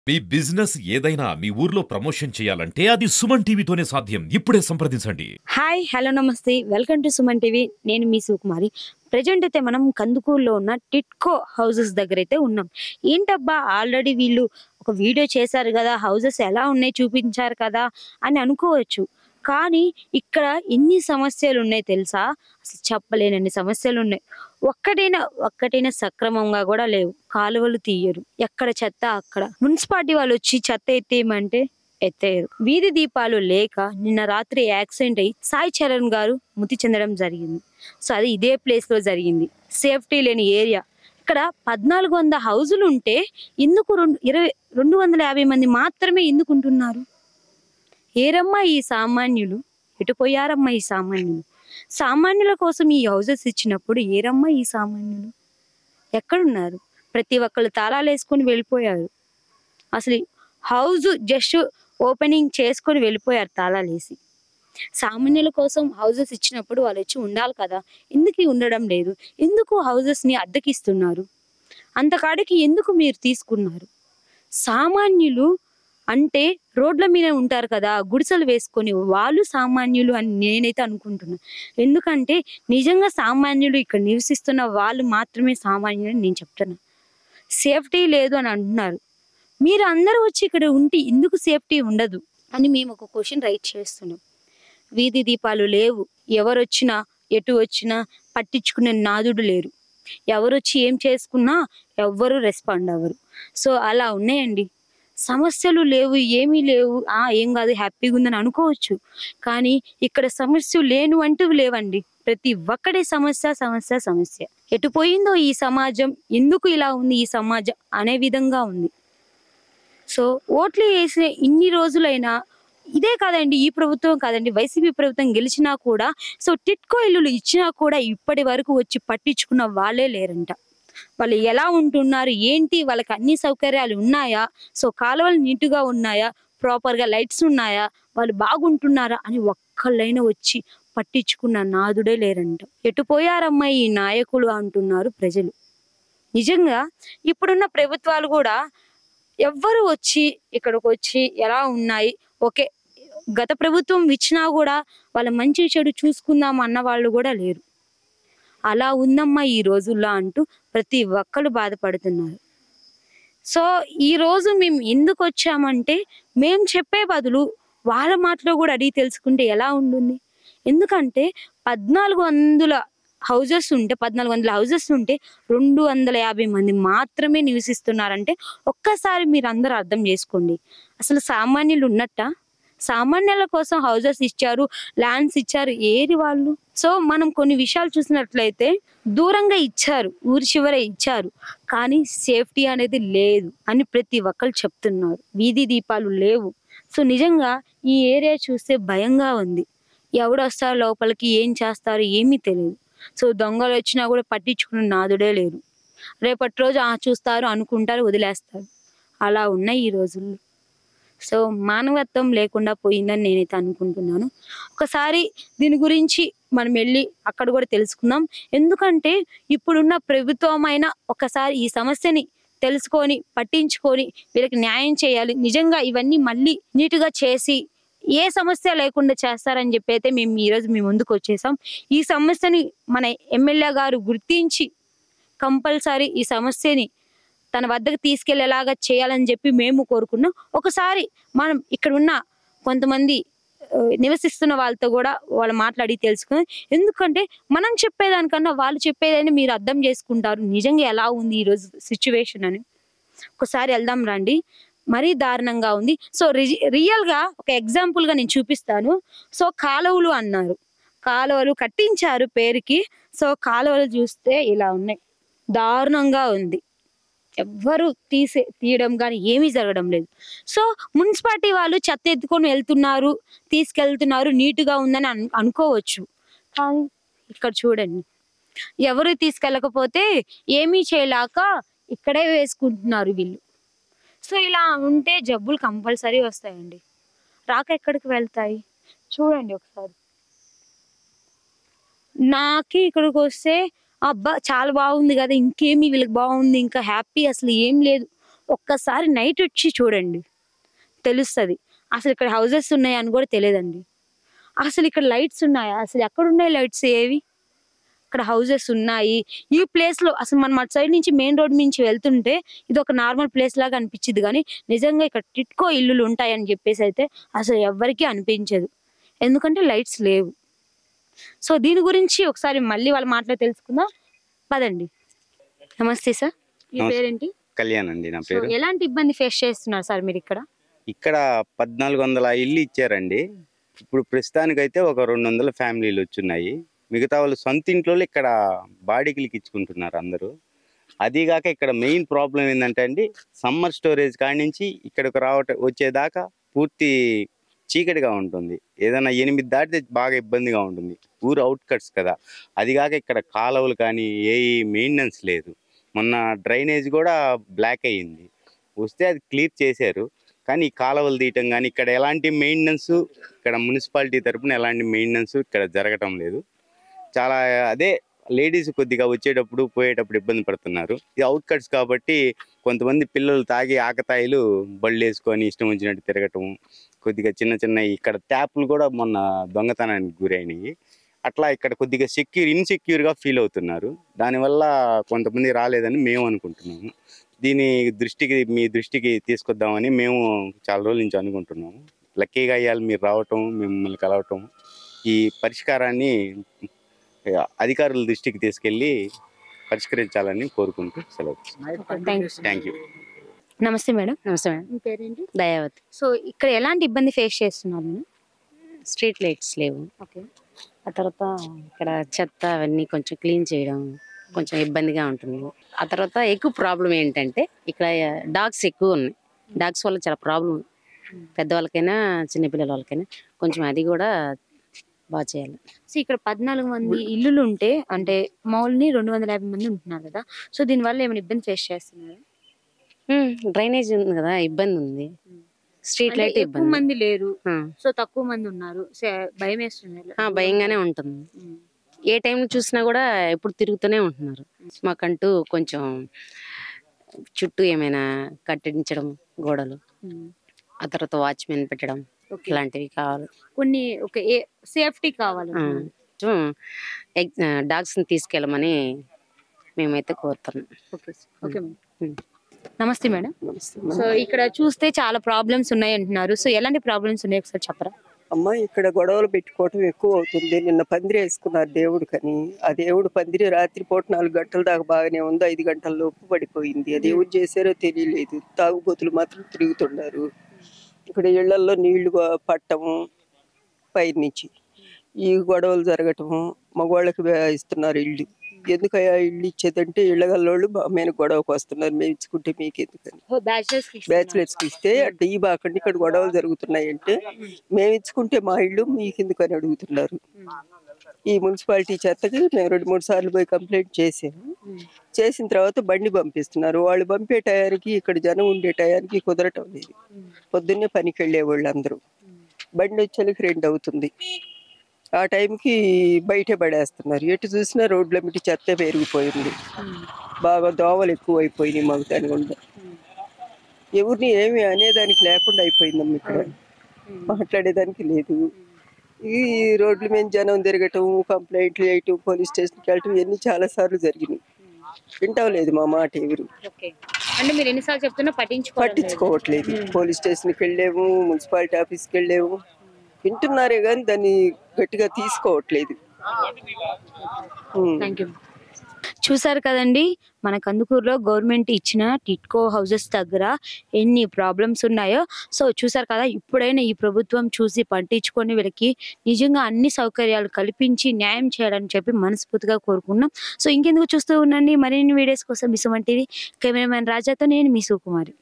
మీ business ఏదైనా మీ ఊర్లో promotion చేయాలంటే అది సుమన్ టీవీతోనే సాధ్యం ఇప్పుడే సంప్రదించండి హాయ్ హలో నమస్తే వెల్కమ్ టు సుమన్ టీవీ నేను మీ సుకుమారి ప్రజెంట్ అయితే మనం కందుకూరులో ఉన్న టిట్కో హౌసెస్ దగ్గర అయితే ఉన్నాం ఏంటబ్బా ఆల్రెడీ వీళ్ళు ఒక వీడియో చేశారు కదా హౌసెస్ ఎలా ఉన్నాయి చూపించారు కదా అని అనుకోవచ్చు కానీ ఇక్కడ ఎన్ని సమస్యలు ఉన్నాయి తెలుసా అసలు చెప్పలేనన్ని సమస్యలు ఉన్నాయి ఒక్కటైనా ఒక్కటైనా సక్రమంగా కూడా లేవు కాలువలు తీయరు ఎక్కడ చెత్త అక్కడ మున్సిపాలిటీ వాళ్ళు వచ్చి చెత్త ఎత్తేయమంటే ఎత్తేయరు వీధి దీపాలు లేక నిన్న రాత్రి యాక్సిడెంట్ అయ్యి సాయి చరణ్ గారు మృతి చెందడం జరిగింది సో అది ఇదే ప్లేస్ లో జరిగింది సేఫ్టీ లేని ఏరియా ఇక్కడ పద్నాలుగు వంద హౌజులు ఉంటే ఎందుకు రెండు ఇరవై రెండు వందల యాభై మంది మాత్రమే ఎందుకు ఉంటున్నారు ఏరమ్మా ఈ సామాన్యులు ఎటు పోయారమ్మా ఈ సామాన్యులు సామాన్యుల కోసం ఈ హౌజెస్ ఇచ్చినప్పుడు ఏరమ్మా ఈ సామాన్యులు ఎక్కడున్నారు ప్రతి ఒక్కళ్ళు తాళాలు వేసుకొని వెళ్ళిపోయారు అసలు హౌస్ జస్ట్ ఓపెనింగ్ చేసుకొని వెళ్ళిపోయారు తాళాలు వేసి సామాన్యుల కోసం హౌజెస్ ఇచ్చినప్పుడు వాళ్ళు వచ్చి ఉండాలి కదా ఎందుకు ఉండడం లేదు ఎందుకు హౌజెస్ ని అద్దెకిస్తున్నారు అంతకాడికి ఎందుకు మీరు తీసుకున్నారు సామాన్యులు అంటే రోడ్ల మీద ఉంటారు కదా గుడిసెలు వేసుకొని వాళ్ళు సామాన్యులు అని నేనైతే అనుకుంటున్నా ఎందుకంటే నిజంగా సామాన్యులు ఇక్కడ నివసిస్తున్న వాళ్ళు మాత్రమే సామాన్యులు అని నేను చెప్తున్నా సేఫ్టీ లేదు అని అంటున్నారు మీరు అందరూ వచ్చి ఇక్కడ ఉంటే ఎందుకు సేఫ్టీ ఉండదు అని మేము ఒక క్వశ్చన్ రైట్ చేస్తున్నాం వీధి దీపాలు లేవు ఎవరు వచ్చినా ఎటు వచ్చినా పట్టించుకునే నాదుడు లేరు ఎవరు వచ్చి ఏం చేసుకున్నా ఎవ్వరు రెస్పాండ్ అవ్వరు సో అలా ఉన్నాయండి సమస్యలు లేవు ఏమీ లేవు ఆ ఏం కాదు హ్యాపీగా ఉందని అనుకోవచ్చు కానీ ఇక్కడ సమస్యలు లేను అంటూ లేవండి ప్రతి ఒక్కడే సమస్య సమస్య సమస్య ఎటు పోయిందో ఈ సమాజం ఎందుకు ఇలా ఉంది ఈ సమాజం అనే విధంగా ఉంది సో ఓట్లు వేసిన ఇన్ని రోజులైనా ఇదే కాదండి ఈ ప్రభుత్వం కాదండి వైసీపీ ప్రభుత్వం గెలిచినా కూడా సో టిట్కో ఇల్లులు ఇచ్చినా కూడా ఇప్పటి వరకు వచ్చి పట్టించుకున్న వాళ్ళే లేరంట వాళ్ళు ఎలా ఉంటున్నారు ఏంటి వాళ్ళకి అన్ని సౌకర్యాలు ఉన్నాయా సో కాలువలు నీటుగా ఉన్నాయా ప్రాపర్గా లైట్స్ ఉన్నాయా వాళ్ళు బాగుంటున్నారా అని ఒక్కళ్ళైనా వచ్చి పట్టించుకున్న నాదుడే లేరంట ఎటు పోయారమ్మా ఈ నాయకులు అంటున్నారు ప్రజలు నిజంగా ఇప్పుడున్న ప్రభుత్వాలు కూడా ఎవ్వరు వచ్చి ఇక్కడికి వచ్చి ఎలా ఉన్నాయి ఓకే గత ప్రభుత్వం ఇచ్చినా కూడా వాళ్ళ మంచి చెడు చూసుకుందాం అన్న వాళ్ళు కూడా లేరు అలా ఉందమ్మా ఈ రోజుల్లో అంటూ ప్రతి ఒక్కరు బాధపడుతున్నారు సో ఈ రోజు మేము ఎందుకు వచ్చామంటే మేము చెప్పే బదులు వాళ్ళ మాటలో కూడా అడిగి తెలుసుకుంటే ఎలా ఉంటుంది ఎందుకంటే పద్నాలుగు వందల హౌజెస్ ఉంటే పద్నాలుగు వందల హౌజెస్ ఉంటే రెండు వందల యాభై మంది మాత్రమే నివసిస్తున్నారంటే ఒక్కసారి మీరు అందరూ అర్థం చేసుకోండి అసలు సామాన్యులు ఉన్నట్ట సామాన్యుల కోసం హౌజెస్ ఇచ్చారు ల్యాండ్స్ ఇచ్చారు ఏది వాళ్ళు సో మనం కొన్ని విషయాలు చూసినట్లయితే దూరంగా ఇచ్చారు ఊరి చివర ఇచ్చారు కానీ సేఫ్టీ అనేది లేదు అని ప్రతి ఒక్కరు చెప్తున్నారు వీధి దీపాలు లేవు సో నిజంగా ఈ ఏరియా చూస్తే భయంగా ఉంది ఎవడు వస్తారు లోపలికి ఏం చేస్తారు ఏమీ తెలియదు సో దొంగలు వచ్చినా కూడా పట్టించుకున్న నాదుడే లేరు రేపటి రోజు ఆ చూస్తారు అనుకుంటారు వదిలేస్తారు అలా ఉన్నాయి ఈ రోజుల్లో సో మానవత్వం లేకుండా పోయిందని నేనైతే అనుకుంటున్నాను ఒకసారి దీని గురించి మనం వెళ్ళి అక్కడ కూడా తెలుసుకుందాం ఎందుకంటే ఇప్పుడున్న ప్రభుత్వం అయినా ఒకసారి ఈ సమస్యని తెలుసుకొని పట్టించుకొని వీళ్ళకి న్యాయం చేయాలి నిజంగా ఇవన్నీ మళ్ళీ నీటుగా చేసి ఏ సమస్య లేకుండా చేస్తారని చెప్పి అయితే మేము ఈరోజు మీ ముందుకు వచ్చేసాం ఈ సమస్యని మన ఎమ్మెల్యే గారు గుర్తించి కంపల్సరీ ఈ సమస్యని తన వద్దకు తీసుకెళ్లేలాగా చేయాలని చెప్పి మేము కోరుకున్నాం ఒకసారి మనం ఇక్కడ ఉన్న కొంతమంది ఆ, నివసిస్తున్న వాళ్ళతో కూడా వాళ్ళు మాట్లాడి తెలుసుకుని ఎందుకంటే మనం చెప్పేదానికన్నా వాళ్ళు చెప్పేదని మీరు అర్థం చేసుకుంటారు నిజంగా ఎలా ఉంది ఈ రోజు సిచ్యువేషన్ అని ఒకసారి వెళ్దాం రండి మరీ దారుణంగా ఉంది సో రియల్ గా ఒక ఎగ్జాంపుల్ గా నేను చూపిస్తాను సో కాలువలు అన్నారు కాలువలు కట్టించారు పేరుకి సో కాలువలు చూస్తే ఇలా ఉన్నాయి దారుణంగా ఉంది ఎవ్వరు తీసే తీయడం కానీ ఏమీ జరగడం లేదు సో మున్సిపాలిటీ వాళ్ళు చెత్త ఎత్తుకొని వెళ్తున్నారు తీసుకెళ్తున్నారు నీట్గా ఉందని అను అనుకోవచ్చు కానీ ఇక్కడ చూడండి ఎవరు తీసుకెళ్ళకపోతే ఏమీ చేయలేక ఇక్కడే వేసుకుంటున్నారు వీళ్ళు సో ఇలా ఉంటే జబ్బులు కంపల్సరీ వస్తాయండి రాక ఎక్కడికి వెళ్తాయి చూడండి ఒకసారి నాకే ఇక్కడికి వస్తే అబ్బా చాలా బాగుంది కదా ఇంకేమి వీళ్ళకి బాగుంది ఇంకా హ్యాపీ అసలు ఏం లేదు ఒక్కసారి నైట్ వచ్చి చూడండి తెలుస్తుంది అసలు ఇక్కడ హౌసెస్ ఉన్నాయా అని కూడా తెలియదండి అసలు ఇక్కడ లైట్స్ ఉన్నాయా అసలు ఎక్కడ ఉన్నాయి లైట్స్ ఏవి ఇక్కడ హౌసెస్ ఉన్నాయి ఈ ప్లేస్ లో అసలు మనం అటు సైడ్ నుంచి మెయిన్ రోడ్ నుంచి వెళ్తుంటే ఇది ఒక నార్మల్ ప్లేస్ లాగా అనిపించింది కానీ నిజంగా ఇక్కడ టిట్కో ఇల్లులు ఉంటాయని చెప్పేసి అయితే అసలు ఎవ్వరికీ అనిపించదు ఎందుకంటే లైట్స్ లేవు సో దీని గురించి ఒకసారి మళ్ళీ వాళ్ళ మాటలో తెలుసుకుందాం పదండి నమస్తే సార్ మీ నమస్తే. పేరేంటి కళ్యాణ్ అండి నా సో పేరు ఎలాంటి ఇబ్బంది ఫేస్ చేస్తున్నారు సార్ మీరు ఇక్కడ ఇక్కడ పద్నాలుగు వందల ఇల్లు ఇచ్చారండి ఇప్పుడు ప్రస్తుతానికైతే ఒక రెండు వందల ఫ్యామిలీలు వచ్చున్నాయి మిగతా వాళ్ళు సొంత ఇంట్లో ఇక్కడ బాడీకిలకి ఇచ్చుకుంటున్నారు అందరూ అదీగాక ఇక్కడ మెయిన్ ప్రాబ్లం ఏంటంటే అండి సమ్మర్ స్టోరేజ్ కాడి నుంచి ఇక్కడికి రావట వచ్చేదాకా పూర్తి చీకటిగా ఉంటుంది ఏదైనా ఎనిమిది దాటితే బాగా ఇబ్బందిగా ఉంటుంది ఊరు అవుట్కట్స్ కదా అదిగాక ఇక్కడ కాలువలు కానీ ఏ మెయింటెనెన్స్ లేదు మొన్న డ్రైనేజ్ కూడా బ్లాక్ అయ్యింది వస్తే అది క్లియర్ చేశారు కానీ ఈ కాలువలు తీయటం కానీ ఇక్కడ ఎలాంటి మెయింటెనెన్స్ ఇక్కడ మున్సిపాలిటీ తరపున ఎలాంటి మెయింటెనెన్స్ ఇక్కడ జరగటం లేదు చాలా అదే లేడీస్ కొద్దిగా వచ్చేటప్పుడు పోయేటప్పుడు ఇబ్బంది పడుతున్నారు ఇది అవుట్ కట్స్ కాబట్టి కొంతమంది పిల్లలు తాగి ఆకతాయిలు బళ్ళు వేసుకొని ఇష్టం వచ్చినట్టు తిరగటం కొద్దిగా చిన్న చిన్న ఇక్కడ ట్యాప్లు కూడా మొన్న దొంగతనానికి గురైనవి అట్లా ఇక్కడ కొద్దిగా సెక్యూర్ ఇన్సెక్యూర్గా ఫీల్ అవుతున్నారు దానివల్ల కొంతమంది రాలేదని మేము అనుకుంటున్నాము దీని దృష్టికి మీ దృష్టికి తీసుకొద్దామని మేము చాలా రోజుల నుంచి అనుకుంటున్నాము లక్కీగా అయ్యాలి మీరు రావటం మిమ్మల్ని కలవటం ఈ పరిష్కారాన్ని ఆ, అధికారుల దృష్టికి తీసుకెళ్ళి పరిష్కరించాలని కోరుకుంటూ సెలవు థ్యాంక్ యూ థ్యాంక్ యూ నమస్తే మేడం నమస్తే మేడం మీ పేరేంటి దయావతి సో ఇక్కడ ఎలాంటి ఇబ్బంది ఫేస్ చేస్తున్నారు మేడం స్ట్రీట్ లైట్స్ లేవు ఓకే ఆ తర్వాత ఇక్కడ చెత్త అవన్నీ కొంచెం క్లీన్ చేయడం కొంచెం ఇబ్బందిగా ఉంటుంది ఆ తర్వాత ఎక్కువ ప్రాబ్లం ఏంటంటే ఇక్కడ డాగ్స్ ఎక్కువ ఉన్నాయి డాగ్స్ వల్ల చాలా ప్రాబ్లం పెద్దవాళ్ళకైనా చిన్నపిల్లల వాళ్ళకైనా కొంచెం అది కూడా బాగా చేయాలి సో ఇక్కడ పద్నాలుగు మంది ఇల్లులు ఉంటే అంటే మౌల్ని రెండు వందల యాభై మంది ఉంటున్నారు కదా సో దీని వల్ల ఏమైనా ఇబ్బంది ఫేస్ చేస్తున్నారు డ్రైనేజ్ ఉంది కదా ఇబ్బంది ఉంది స్ట్రీట్ లైట్ ఎక్కువ ఇబ్బంది మంది లేరు ఆ, సో తక్కువ మంది ఉన్నారు సో భయం వేస్తుంది ఆ, భయంగానే ఉంటుంది ఉమ్. ఏ టైం చూసినా కూడా ఎప్పుడు తిరుగుతూనే ఉంటున్నారు మాకంటూ కొంచెం చుట్టూ ఏమైనా కట్టించడం గోడలు ఉమ్. ఆ తర్వాత వాచ్మెన్ పెట్టడం ఓకే. ఇలాంటివి కావాలి కొన్ని ఒక సేఫ్టీ కావాలి డాగ్స్ ని తీసుకెళ్ళమని మేమైతే కోరుతున్నాం okay sir. Okay madam. Um. నమస్తే మేడం సో ఇక్కడ చూస్తే చాలా ప్రాబ్లమ్స్ ఉన్నాయి అంటున్నారు సో ఎలాంటి ప్రాబ్లమ్స్ ఉన్నాయి ఒకసారి చెప్పరా అమ్మ ఇక్కడ గొడవలు పెట్టుకోవటం ఎక్కువ అవుతుంది నిన్న పందిరి వేసుకున్నారు దేవుడు కని ఆ దేవుడు పందిరి రాత్రి పూట నాలుగు గంటల దాకా బాగానే ఉంది ఐదు గంటల లోపు పడిపోయింది అది ఎవరు చేశారో తెలియలేదు తాగుబోతులు మాత్రం తిరుగుతున్నారు ఇక్కడ ఇళ్లలో నీళ్లు ప- పట్టము పైనుంచి ఈ గొడవలు జరగటము మగవాళ్ళకి వే- ఇస్తున్నారు ఇల్లు ఎందుకయ్యా ఇల్లు ఇచ్చేదంటే ఇళ్ళ గల్లోళ్ళు మా మీద గొడవకు వస్తున్నారు మేము ఇచ్చుకుంటే మీకు ఎందుకని బ్యాచిలర్స్ బ్యాచిలర్స్ కి ఇస్తే అంటే ఈ బాకండి ఇక్కడ గొడవలు జరుగుతున్నాయి అంటే మేము ఇచ్చుకుంటే మా ఇల్లు మీకు ఎందుకని అడుగుతున్నారు ఈ మున్సిపాలిటీ చెత్తకి మేము రెండు మూడు సార్లు పోయి కంప్లైంట్ చేసాము చేసిన తర్వాత బండి పంపిస్తున్నారు వాళ్ళు పంపే టయానికి ఇక్కడ జనం ఉండే టయానికి కుదరటం లేదు పొద్దున్నే పనికి వెళ్ళే వాళ్ళు అందరూ బండి వచ్చేకి రెండు అవుతుంది ఆ టైంకి బయటే పడేస్తున్నారు ఎటు చూసినా రోడ్ల మిటి చెత్త పెరిగిపోయింది బాగా దోవలు ఎక్కువ అయిపోయినాయి మాకు దాని గుండా ఎవరిని ఏమి అనేదానికి లేకుండా అయిపోయిందమ్మ ఇక్కడ మాట్లాడేదానికి లేదు ఈ రోడ్ల మీద జనం తిరగటం కంప్లైంట్లు చేయటం పోలీస్ స్టేషన్కి వెళ్ళటం ఇవన్నీ చాలా సార్లు జరిగినాయి వింటాం లేదు మా మాట ఎవరు ఓకే అంటే మీరు ఎన్నిసార్లు చెప్తున్నా పట్టించుకోవడం లేదు. పట్టించుకోవట్లేదు పోలీస్ స్టేషన్కి వెళ్ళాము మున్సిపాలిటీ ఆఫీస్కి వెళ్ళాము వింటున్నారే కానీ దాన్ని గట్టిగా తీసుకోవట్లేదు ఉమ్. థ్యాంక్ యూ చూసారు కదండి మన కందుకూరులో గవర్నమెంట్ ఇచ్చిన టిట్కో హౌసెస్ దగ్గర ఎన్ని ప్రాబ్లమ్స్ ఉన్నాయో సో చూసారు కదా ఇప్పుడైనా ఈ ప్రభుత్వం చూసి పట్టించుకొని వీళ్ళకి నిజంగా అన్ని సౌకర్యాలు కల్పించి న్యాయం చేయాలని చెప్పి మనస్ఫూర్తిగా కోరుకున్నాం సో ఇంకెందుకు చూస్తూ ఉండండి మరిన్ని వీడియోస్ కోసం మిస్ టీవీ కెమెరామెన్ రాజాతో నేను మీ సుకుమారి